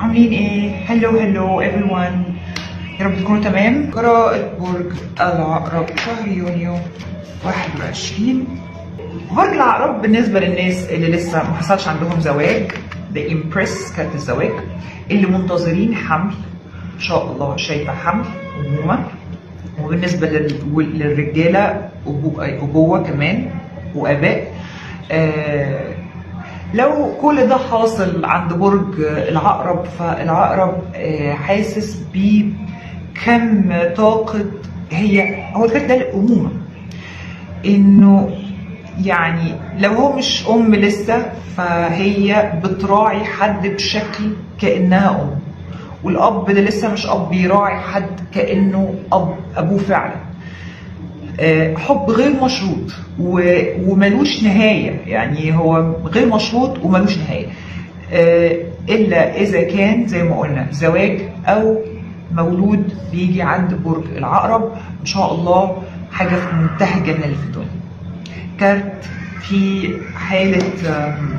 عاملين ايه؟ هلو هلو everyone يا رب تكونوا تمام قراءة برج العقرب شهر يونيو 21 برج العقرب بالنسبة للناس اللي لسه ما حصلش عندهم زواج The Impress كانت الزواج اللي منتظرين حمل ان شاء الله شايفة حمل أمومة وبالنسبة لل- للرجالة أبو- أبوة كمان وآباء آه لو كل ده حاصل عند برج العقرب فالعقرب آه، حاسس بكم طاقة هي هو الكارت ده الأمومة إنه يعني لو هو مش أم لسه فهي بتراعي حد بشكل كأنها أم والأب ده لسه مش أب بيراعي حد كأنه أب أبوه فعلا آه، حب غير مشروط و- وملوش نهاية يعني هو غير مشروط وملوش نهاية آه، إلا إذا كان زي ما قلنا زواج أو مولود بيجي عند برج العقرب إن شاء الله حاجة في منتهى الجمال اللي في الدنيا كارت في حالة آم،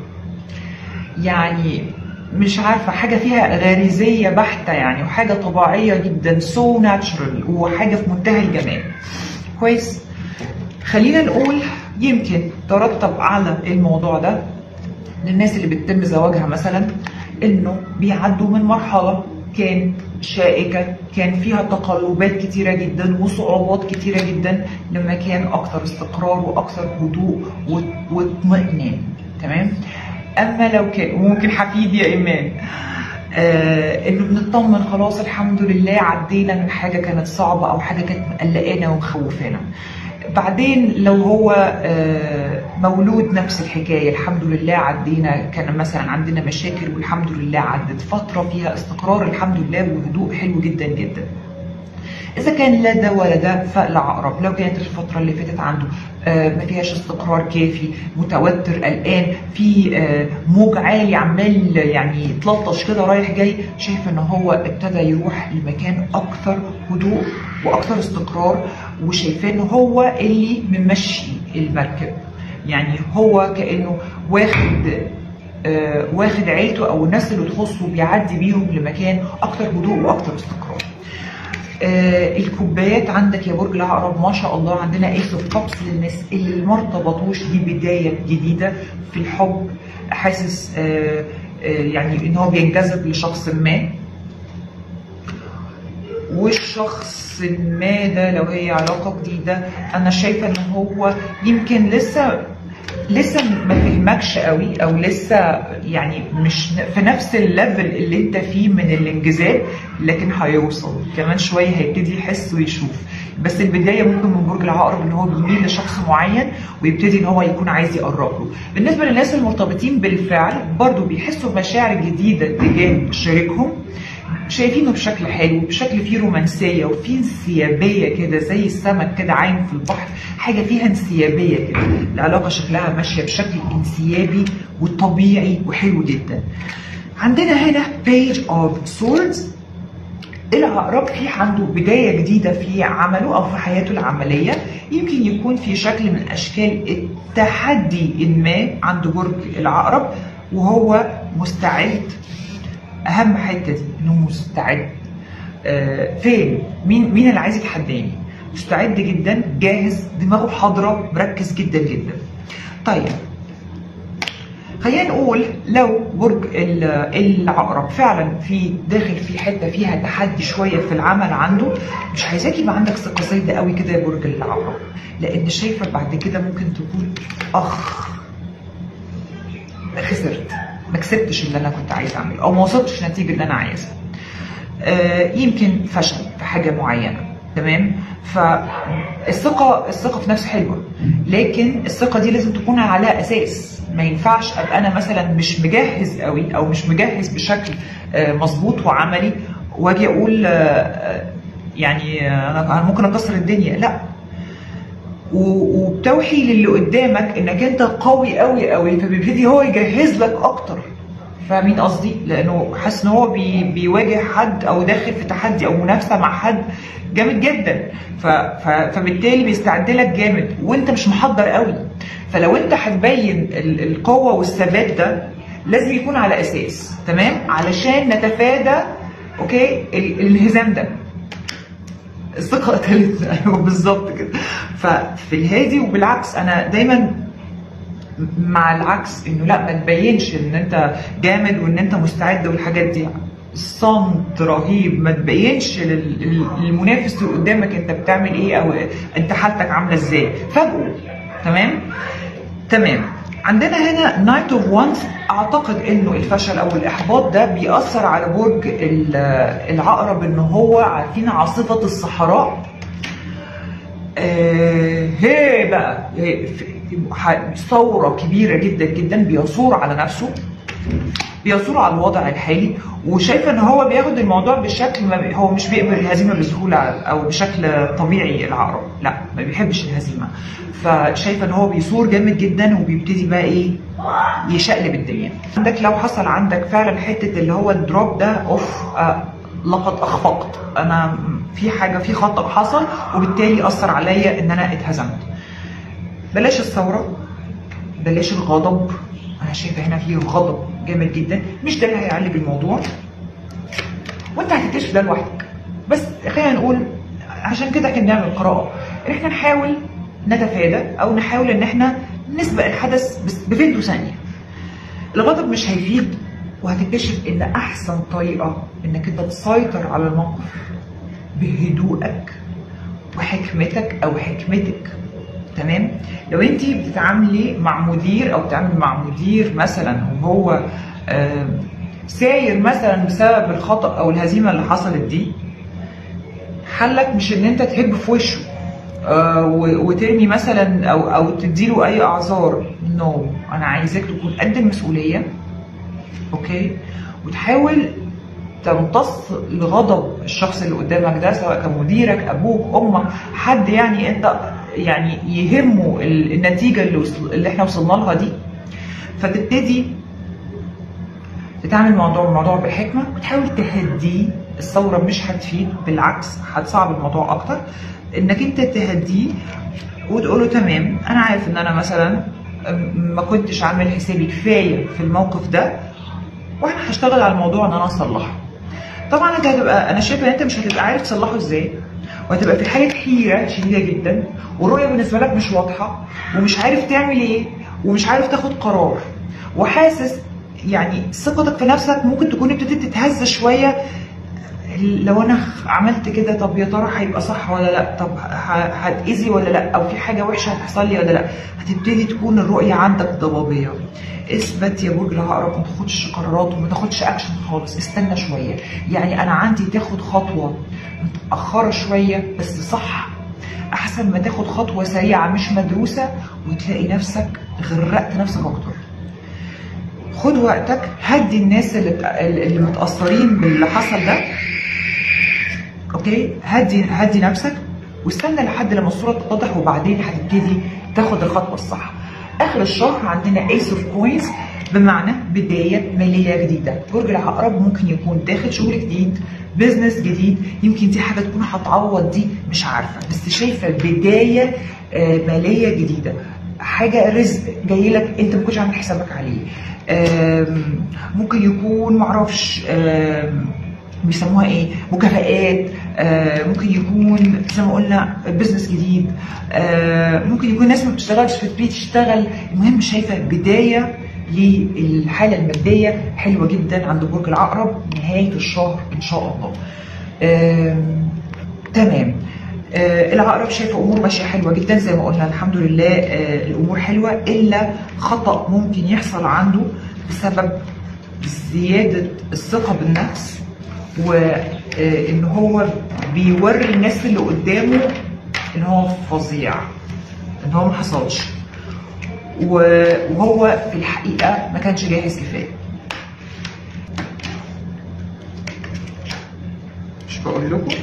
يعني مش عارفة حاجة فيها غريزية بحتة يعني وحاجة طبيعية جدا سو so ناتشرال وحاجة في منتهى الجمال كويس خلينا نقول يمكن ترتب على الموضوع ده للناس اللي بتتم زواجها مثلا انه بيعدوا من مرحله كانت شائكه كان فيها تقلبات كتيره جدا وصعوبات كتيره جدا لمكان اكثر استقرار واكثر هدوء وات- واطمئنان تمام اما لو كان وممكن حفيد يا ايمان آه انه بنطمن خلاص الحمد لله عدينا من حاجه كانت صعبه او حاجه كانت مقلقانا ومخوفانا بعدين لو هو آه، مولود نفس الحكايه الحمد لله عدينا كان مثلا عندنا مشاكل والحمد لله عدت فتره فيها استقرار الحمد لله وهدوء حلو جدا جدا اذا كان لا ده ولا ده فالعقرب لو كانت الفتره اللي فاتت عنده آه، ما فيهاش استقرار كافي متوتر قلقان في آه، موج عالي عمال يعني يتلطش كده رايح جاي شايف ان هو ابتدى يروح لمكان اكثر هدوء واكثر استقرار وشايفاه ان هو اللي ممشي المركب يعني هو كانه واخد آه، واخد عيلته او الناس اللي تخصه بيعدي بيهم لمكان اكثر هدوء واكثر استقرار آه الكوبايات عندك يا برج العقرب ما شاء الله عندنا ايس اوف كابس للناس اللي ما ارتبطوش دي بدايه جديده في الحب حاسس آه آه يعني ان هو بينجذب لشخص ما والشخص ما ده لو هي علاقه جديده انا شايفه ان هو يمكن لسه لسه ما فهمكش قوي او لسه يعني مش في نفس الليفل اللي انت فيه من الانجذاب لكن هيوصل كمان شويه هيبتدي يحس ويشوف بس البدايه ممكن من برج العقرب ان هو بيميل لشخص معين ويبتدي ان هو يكون عايز يقرب له بالنسبه للناس المرتبطين بالفعل برضو بيحسوا بمشاعر جديده تجاه شريكهم شايفينه بشكل حلو بشكل فيه رومانسيه وفيه انسيابيه كده زي السمك كده عايم في البحر حاجه فيها انسيابيه كده العلاقه شكلها ماشيه بشكل انسيابي وطبيعي وحلو جدا عندنا هنا page of swords العقرب في عنده بداية جديدة في عمله أو في حياته العملية يمكن يكون في شكل من أشكال التحدي ما عند برج العقرب وهو مستعد أهم حتة دي إنه مستعد آه فين مين مين اللي عايز يتحداني مستعد جدا جاهز دماغه حاضرة مركز جدا جدا طيب خلينا نقول لو برج ال- العقرب فعلا في داخل في حته فيها تحدي شويه في العمل عنده مش عايزاك يبقى عندك ثقه زايده قوي كده يا برج العقرب لان شايفه بعد كده ممكن تقول اخ خسرت ما كسبتش اللي انا كنت عايز اعمله او ما وصلتش النتيجه اللي انا عايزها آه، يمكن فشل في حاجه معينه تمام فالثقه الثقه في نفس حلوه لكن الثقه دي لازم تكون على اساس ما ينفعش ابقى انا مثلا مش مجهز قوي او مش مجهز بشكل آه، مظبوط وعملي واجي اقول آه، آه، يعني آه، انا أنا ممكن اكسر الدنيا لا و- وبتوحي للي قدامك انك انت قوي قوي قوي فبيبتدي هو يجهز لك اكتر فاهمين قصدي؟ لانه حاسس ان هو بي بيواجه حد او داخل في تحدي او منافسه مع حد جامد جدا ف ف فبالتالي بيستعد لك جامد وانت مش محضر قوي فلو انت هتبين ال- القوه والثبات ده لازم يكون على اساس تمام علشان نتفادى اوكي ال- الانهزام ده الثقة قتلتنا ايوه بالظبط كده ففي الهادي وبالعكس انا دايما مع العكس انه لا ما تبينش ان انت جامد وان انت مستعد والحاجات دي صمت رهيب ما تبينش لل- لل- للمنافس اللي قدامك انت بتعمل ايه او انت حالتك عامله ازاي فاجئه تمام تمام عندنا هنا نايت اوف وانس اعتقد انه الفشل او الاحباط ده بيأثر على برج ال- العقرب ان هو عارفين عاصفه الصحراء آه، هي بقى هي في- ح- ثوره كبيره جدا جدا بيثور على نفسه بيثور على الوضع الحالي وشايفه ان هو بياخد الموضوع بشكل ما بي- هو مش بيقبل الهزيمه بسهوله او بشكل طبيعي العقرب لا ما بيحبش الهزيمه فشايفه ان هو بيثور جامد جدا وبيبتدي بقى ايه يشقلب الدنيا عندك لو حصل عندك فعلا حته اللي هو الدروب ده اوف آه لقد اخفقت انا في حاجه في خطا حصل وبالتالي اثر عليا ان انا اتهزمت بلاش الثوره بلاش الغضب انا شايفه هنا في غضب جامد جدا مش ده اللي هيعالج الموضوع وانت هتكتشف ده لوحدك بس خلينا نقول عشان كده احنا بنعمل قراءه ان احنا نحاول نتفادى او نحاول ان احنا نسبق الحدث بس بفيديو ثانيه الغضب مش هيفيد وهتكتشف ان احسن طريقه انك انت تسيطر على الموقف بهدوءك وحكمتك او حكمتك تمام لو انت بتتعاملي مع مدير او بتتعاملي مع مدير مثلا وهو آه، ساير مثلا بسبب الخطا او الهزيمه اللي حصلت دي حلك مش ان انت تهب في وشه آه، و- وترمي مثلا او او تديله اي اعذار نو no. انا عايزاك تكون قد المسؤوليه اوكي وتحاول تمتص لغضب الشخص اللي قدامك ده سواء كان مديرك ابوك امك حد يعني انت يعني يهمه ال- النتيجه اللي, وصل اللي احنا وصلنا لها دي فتبتدي تتعامل الموضوع الموضوع بحكمه وتحاول تهديه الثوره مش هتفيد بالعكس هتصعب الموضوع اكتر انك انت تهديه وتقول له تمام انا عارف ان انا مثلا ما كنتش عامل حسابي كفايه في الموقف ده واحنا هشتغل على الموضوع ان انا اصلحه طبعا انت هتبقى انا شايفه ان انت مش هتبقى عارف تصلحه ازاي وهتبقى في حاله حيره شديده جدا والرؤيه بالنسبه لك مش واضحه ومش عارف تعمل ايه ومش عارف تاخد قرار وحاسس يعني ثقتك في نفسك ممكن تكون ابتدت تتهز شويه لو انا عملت كده طب يا ترى هيبقى صح ولا لا طب ه- هتاذي ولا لا او في حاجه وحشه هتحصل لي ولا لا هتبتدي تكون الرؤيه عندك ضبابيه اثبت يا برج العقرب ما تاخدش قرارات وما تاخدش اكشن خالص استنى شويه يعني انا عندي تاخد خطوه متاخره شويه بس صح احسن ما تاخد خطوه سريعه مش مدروسه وتلاقي نفسك غرقت نفسك اكتر خد وقتك هدي الناس اللي اللي متاثرين باللي حصل ده اوكي هدي هدي نفسك واستنى لحد لما الصوره تتضح وبعدين هتبتدي تاخد الخطوه الصح اخر الشهر عندنا ايس اوف كوينز بمعنى بدايه ماليه جديده برج العقرب ممكن يكون داخل شغل جديد بزنس جديد يمكن دي حاجه تكون هتعوض دي مش عارفه بس شايفه بدايه آه، ماليه جديده حاجه رزق جاي لك انت ما كنتش عامل حسابك عليه آم، ممكن يكون معرفش آم، بيسموها ايه مكافآت آه، ممكن يكون زي ما قلنا بزنس جديد آه، ممكن يكون ناس ما بتشتغلش في تشتغل المهم شايفه بدايه للحاله الماديه حلوه جدا عند برج العقرب نهايه الشهر ان شاء الله آم، تمام آه، العقرب شايفه امور ماشيه حلوه جدا زي ما قلنا الحمد لله آه، الامور حلوه الا خطا ممكن يحصل عنده بسبب زياده الثقه بالنفس وان هو بيوري الناس اللي قدامه ان هو فظيع ان هو ما حصلش و- وهو في الحقيقه ما كانش جاهز كفايه مش بقول لكم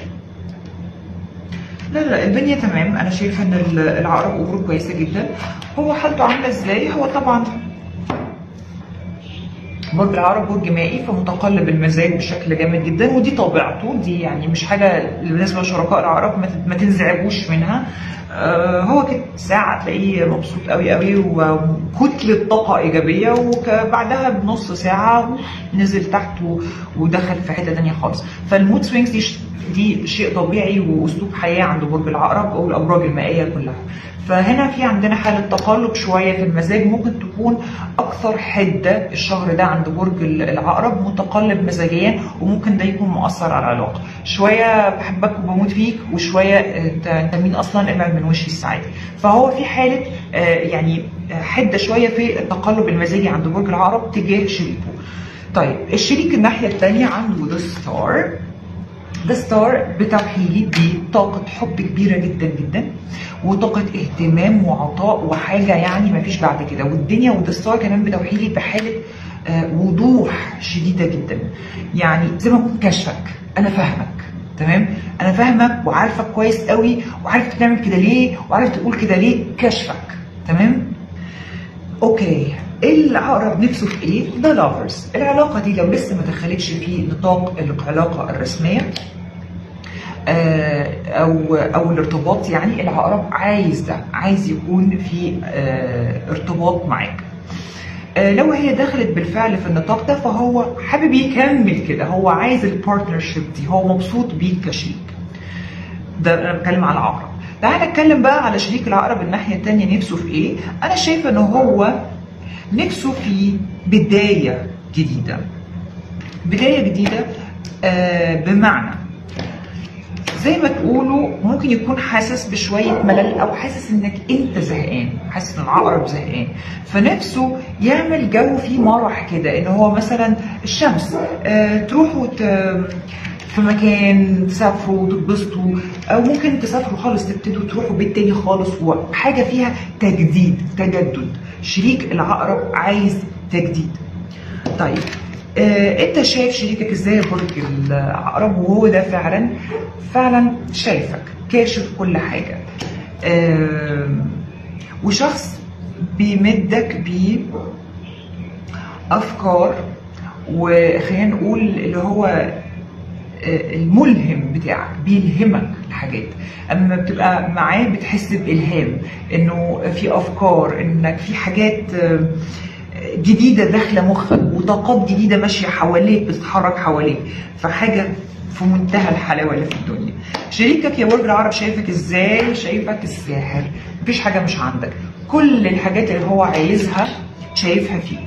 لا لا الدنيا تمام انا شايفه ان ال- العقرب اموره كويسه جدا هو حالته عامله ازاي هو طبعا برج العقرب برج مائي فمتقلب المزاج بشكل جامد جدا ودي طبيعته دي يعني مش حاجه بالنسبه لشركاء العقرب ما تت- ما تنزعجوش منها آه، هو كده ساعة تلاقيه مبسوط قوي قوي وكتلة طاقة إيجابية وبعدها بنص ساعة نزل تحت و- ودخل في حتة تانية خالص فالمود سوينجز دي ش- دي شيء طبيعي وأسلوب حياة عند برج العقرب أو الأبراج المائية كلها فهنا في عندنا حالة تقلب شوية في المزاج ممكن تكون أكثر حدة الشهر ده عند برج العقرب متقلب مزاجيا وممكن ده يكون مؤثر على العلاقة شوية بحبك وبموت فيك وشوية أنت أنت مين أصلا ابعد من وشي السعادة فهو في حالة آه، يعني آه، حدة شوية في التقلب المزاجي عند برج العقرب تجاه شريكه طيب الشريك الناحية التانية عنده ذا ستار ذا ستار بتوحيد بطاقة حب كبيرة جدا جدا وطاقة اهتمام وعطاء وحاجة يعني مفيش بعد كده والدنيا وذا ستار كمان بتوحيدي بحالة آه، وضوح شديدة جدا يعني زي ما اكون كشفك انا فاهمك تمام انا فاهمك وعارفك كويس قوي وعارف بتعمل كده ليه وعارف تقول كده ليه كشفك تمام اوكي العقرب نفسه في ايه؟ ده لافرز العلاقه دي لو لسه ما دخلتش في نطاق العلاقه الرسميه آه، او او الارتباط يعني العقرب عايز ده عايز يكون في آه، ارتباط معاك آه، لو هي دخلت بالفعل في النطاق ده فهو حابب يكمل كده هو عايز البارتنرشيب دي هو مبسوط بيك كشريك ده انا بتكلم على العقرب تعال نتكلم بقى على شريك العقرب الناحيه الثانيه نفسه في ايه انا شايفه ان هو نفسه في بدايه جديده بدايه جديده آه بمعنى زي ما تقولوا ممكن يكون حاسس بشوية ملل أو حاسس إنك أنت زهقان، حاسس إن العقرب زهقان، فنفسه يعمل جو فيه مرح كده إن هو مثلا الشمس آه تروحوا ت- في مكان تسافروا وتتبسطوا أو ممكن تسافروا خالص تبتدوا تروحوا بيت تاني خالص وحاجة فيها تجديد تجدد، شريك العقرب عايز تجديد. طيب آه، انت شايف شريكك ازاي يا برج العقرب وهو ده فعلا فعلا شايفك كاشف كل حاجه آم، وشخص بيمدك ب افكار وخلينا نقول اللي هو آه، الملهم بتاعك بيلهمك الحاجات اما بتبقى معاه بتحس بالهام انه في افكار انك في حاجات آه، جديده داخله مخك وطاقات جديده ماشيه حواليك بتتحرك حواليك فحاجه في منتهى الحلاوه اللي في الدنيا شريكك يا برج العرب شايفك ازاي شايفك الساحر مفيش حاجه مش عندك كل الحاجات اللي هو عايزها شايفها فيك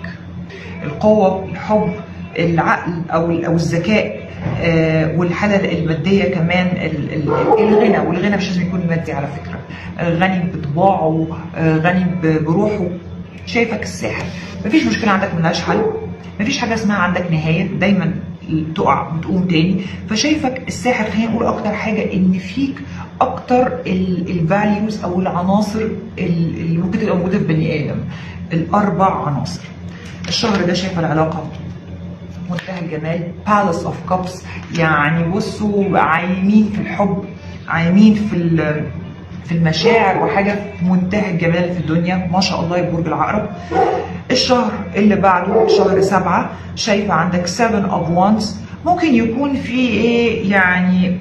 القوة الحب العقل أو أو الذكاء آه، والحالة المادية كمان ال- ال- الغنى والغنى مش لازم يكون مادي على فكرة آه، غني بطباعه آه، غني ب- بروحه شايفك الساحر مفيش مشكلة عندك ملهاش حل مفيش حاجة اسمها عندك نهاية دايما تقع وتقوم تاني فشايفك الساحر خلينا نقول اكتر حاجة ان فيك اكتر الفاليوز او العناصر ال- اللي ممكن تبقى موجودة في بني ادم الاربع عناصر الشهر ده شايفه العلاقه منتهى الجمال بالاس اوف كابس يعني بصوا عايمين في الحب عايمين في ال- في المشاعر وحاجه في منتهى الجمال في الدنيا ما شاء الله يا برج العقرب الشهر اللي بعده شهر سبعة شايفة عندك 7 اوف وانز ممكن يكون في ايه يعني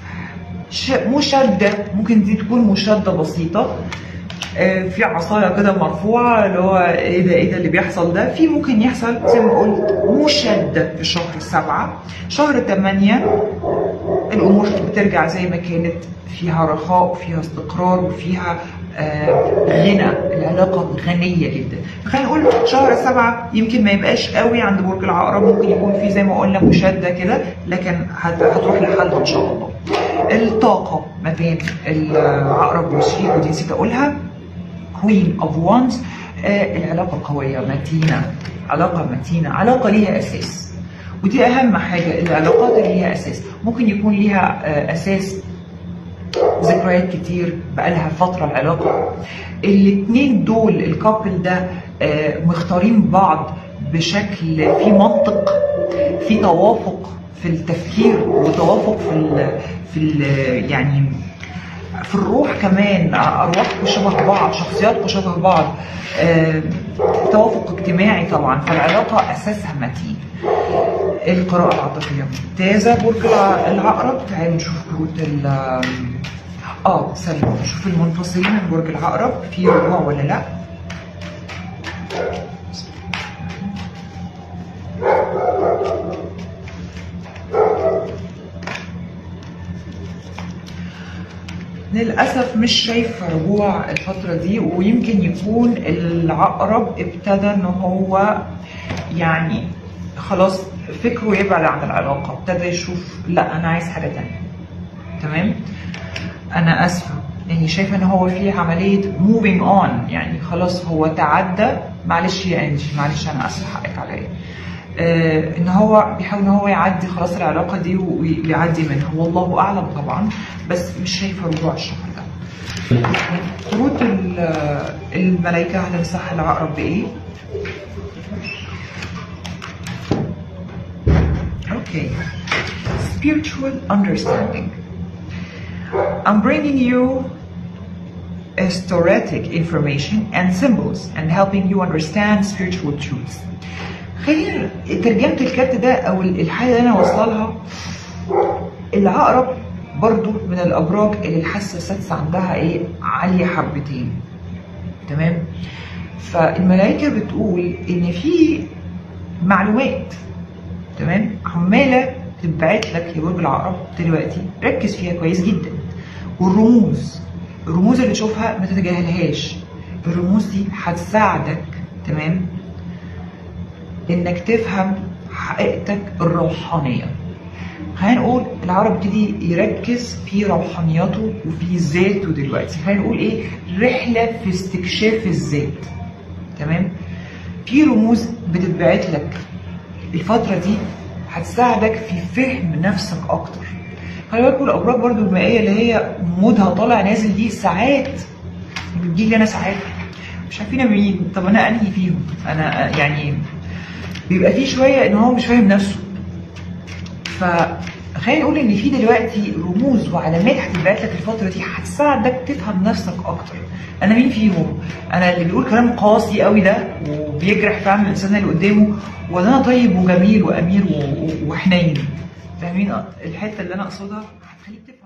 ش- مشادة ممكن دي تكون مشادة بسيطة آه، في عصاية كده مرفوعة اللي هو ايه ده ايه ده اللي بيحصل ده في ممكن يحصل زي ما قلت مشادة في شهر سبعة شهر ثمانية الامور بترجع زي ما كانت فيها رخاء وفيها استقرار وفيها آه، غنى العلاقة غنية جدا خلينا نقول شهر سبعة يمكن ما يبقاش قوي عند برج العقرب ممكن يكون في زي ما قلنا مشادة كده لكن هت- هتروح لحالها ان شاء الله الطاقة ما بين العقرب والشريك ودي نسيت اقولها كوين اوف وانز العلاقة قوية متينة علاقة متينة علاقة ليها أساس ودي أهم حاجة العلاقات اللي ليها أساس ممكن يكون ليها آه، أساس ذكريات كتير بقالها فترة العلاقة الاتنين دول الكابل ده آه، مختارين بعض بشكل في منطق في توافق في التفكير وتوافق في ال في ال يعني في الروح كمان ارواحكم شبه بعض شخصياتكم شبه بعض آه، توافق اجتماعي طبعا فالعلاقه اساسها متين القراءه العاطفيه ممتازه برج الع- العقرب تعالوا نشوف كروت ال اه سلمى نشوف المنفصلين من برج العقرب في رجوع ولا لا للأسف مش شايفة رجوع الفترة دي ويمكن يكون العقرب ابتدى إن هو يعني خلاص فكره يبعد عن العلاقة ابتدى يشوف لا أنا عايز حاجة تانية تمام أنا آسفة يعني شايفة إن هو في عملية moving on يعني خلاص هو تعدى معلش يا أنجي معلش أنا آسفة حقك عليا آه، ان هو بيحاول ان هو يعدي خلاص العلاقه دي ويعدي منها والله اعلم طبعا بس مش شايفه رجوع الشهر ده كروت ال- الملائكه هتنصح العقرب بايه؟ Okay. Spiritual understanding. I'm bringing you historic information and symbols and helping you understand spiritual truths. خلينا ترجمة الكارت ده أو الحاجة اللي أنا واصلة لها العقرب برضو من الأبراج اللي الحاسة السادسة عندها إيه عالية حبتين تمام فالملائكة بتقول إن في معلومات تمام عمالة تتبعت لك يا برج العقرب دلوقتي ركز فيها كويس جدا والرموز الرموز اللي تشوفها ما تتجاهلهاش الرموز دي هتساعدك تمام انك تفهم حقيقتك الروحانيه خلينا نقول العرب ابتدي يركز في روحانياته وفي ذاته دلوقتي خلينا نقول ايه رحله في استكشاف الذات تمام في رموز بتتبعت لك الفتره دي هتساعدك في فهم نفسك اكتر خلي بالكوا الابراج برضو المائيه اللي هي مودها طالع نازل دي ساعات بتجيلي انا ساعات مش عارفين أنا مين طب انا انهي فيهم انا يعني بيبقى فيه شويه ان هو مش فاهم نفسه فخلينا نقول ان في دلوقتي رموز وعلامات هتتبعت لك الفتره دي هتساعدك تفهم نفسك اكتر انا مين فيهم انا اللي بيقول كلام قاسي قوي ده وبيجرح فعلا الانسان اللي قدامه ولا انا طيب وجميل وامير و- و- وحنين فاهمين الحته اللي انا اقصدها هتخليك تفهم